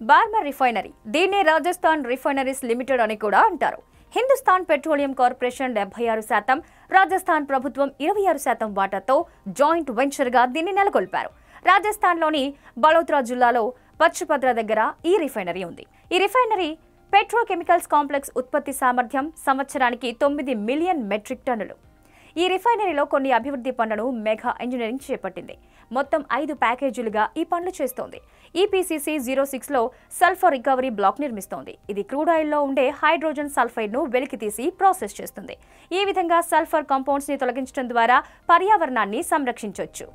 Barmer refinery దీన్నే Rajasthan refineries limited అని కూడా అంటారు హిందుస్థాన్ పెట్రోలియం కార్పొరేషన్ డెబ్బై ఆరు శాతం రాజస్థాన్ ప్రభుత్వం ఇరవై ఆరు శాతం వాటాతో జాయింట్ వెంచర్గా దీన్ని నెలకొల్పారు రాజస్థాన్లోని బలోత్రా జిల్లాలో పచ్చిపద్ర దగ్గర ఈ రిఫైనరీ ఉంది ఈ రిఫైనరీ పెట్రోకెమికల్స్ కాంప్లెక్స్ ఉత్పత్తి సామర్థ్యం సంవత్సరానికి తొమ్మిది మిలియన్ మెట్రిక్ టన్నులు ఈ రిఫైనరీలో కొన్ని అభివృద్ధి పనులను మెగా ఇంజనీరింగ్ చేపట్టింది మొత్తం ఐదు ప్యాకేజీలుగా ఈ పనులు చేస్తోంది ఈపీసీసీ జీరో సిక్స్లో సల్ఫర్ రికవరీ బ్లాక్ నిర్మిస్తోంది ఇది క్రూడ్ ఆయిల్లో ఉండే హైడ్రోజన్ సల్ఫైడ్ను వెలికితీసి ప్రాసెస్ చేస్తుంది ఈ విధంగా సల్ఫర్ కాంపౌండ్స్ని తొలగించడం ద్వారా పర్యావరణాన్ని సంరక్షించవచ్చు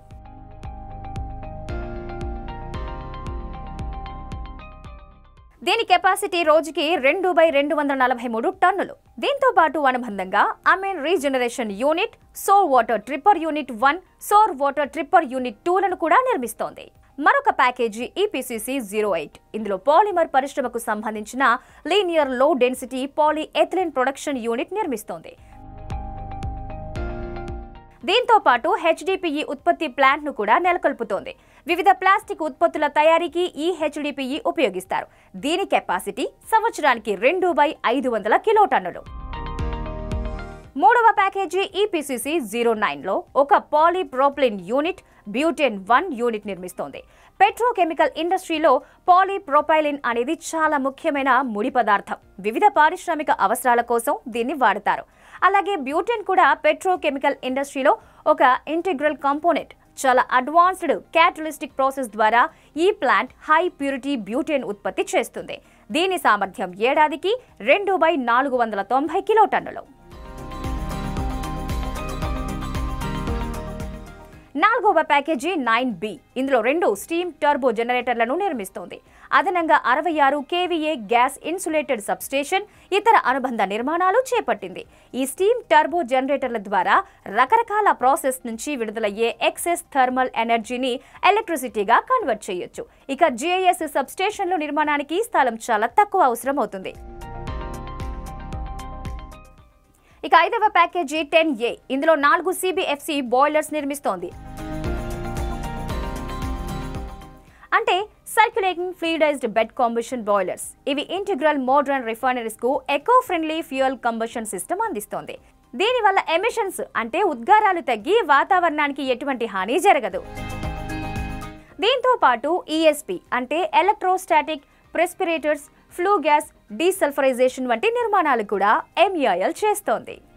దీని కెపాసిటీ రోజుకి రెండు బై రెండు వందల నలభై మూడు టన్నులు దీంతో పాటు అనుబంధంగా amine regeneration unit sour water stripper unit one sour water stripper unit టూలను కూడా నిర్మిస్తోంది మరొక ప్యాకేజీ ఈపీసీసీ జీరో ఎయిట్ ఇందులో పాలిమర్ పరిశ్రమకు సంబంధించిన linear low density polyethylene production unit నిర్మిస్తోంది దీంతో పాటు హెచ్డిపిఈ ఉత్పత్తి ప్లాంట్ ను కూడా నెలకొల్పుతోంది వివిధ ప్లాస్టిక్ ఉత్పత్తుల తయారీకి ఈ హెచ్డిపిఈ ఉపయోగిస్తారు దీని కెపాసిటీ సంవత్సరానికి రెండు బై ఐదు వందల కిలో టన్నులు మూడవ ప్యాకేజీ ఈపీసీసీ జీరో నైన్లో ఒక polypropylene unit butene one unit నిర్మిస్తోంది పెట్రోకెమికల్ ఇండస్ట్రీలో పాలీప్రోపైలిన్ అనేది చాలా ముఖ్యమైన ముడి పదార్థం వివిధ పారిశ్రామిక అవసరాల కోసం దీన్ని వాడతారు అలాగే బ్యూటెన్ కూడా పెట్రోకెమికల్ ఇండస్ట్రీలో ఒక ఇంటిగ్రల్ కాంపోనెంట్ చాలా అడ్వాన్స్డ్ క్యాటలిస్టిక్ ప్రాసెస్ ద్వారా ఈ ప్లాంట్ హై ప్యూరిటీ బ్యూటెన్ ఉత్పత్తి చేస్తుంది దీని సామర్థ్యం ఏడాదికి రెండు బై నాలుగు వందల తొంభై కిలో టన్నులు నాలుగవ ప్యాకేజీ నైన్ బి ఇందులో రెండు స్టీమ్ టర్బో జనరేటర్లను నిర్మిస్తోంది అదనంగా అరవై ఆరు కేవీఏ గ్యాస్ ఇన్సులేటెడ్ సబ్స్టేషన్ ఇతర అనుబంధ నిర్మాణాలు చేపట్టింది ఈ స్టీమ్ టర్బో జనరేటర్ల ద్వారా రకరకాల ప్రాసెస్ నుంచి విడుదలయ్యే ఎక్సెస్ థర్మల్ ఎనర్జీని ఎలక్ట్రిసిటీగా కన్వర్ట్ చేయొచ్చు ఇక జిఐఎస్ సబ్స్టేషన్ల నిర్మాణానికి స్థలం చాలా తక్కువ అవసరం అవుతుంది ఇక ఐదవ ప్యాకేజీ టెన్ ఏ ఇందులో నాలుగు సిబిఎఫ్సి బాయిలర్స్ నిర్మిస్తోంది అంటే circulating fluidised bed combustion boilers ఇవి ఇంటిగ్రల్ మోడ్రన్ రిఫైనరీస్ కు eco friendly fuel combustion system అందిస్తోంది దీనివల్ల ఎమిషన్స్ అంటే ఉద్గారాలు తగ్గి వాతావరణానికి ఎటువంటి హాని జరగదు దీంతో పాటు ఈఎస్పి అంటే electrostatic precipitators flue gas desulphurisation వంటి నిర్మాణాలు కూడా ఎంఈఐఎల్ చేస్తోంది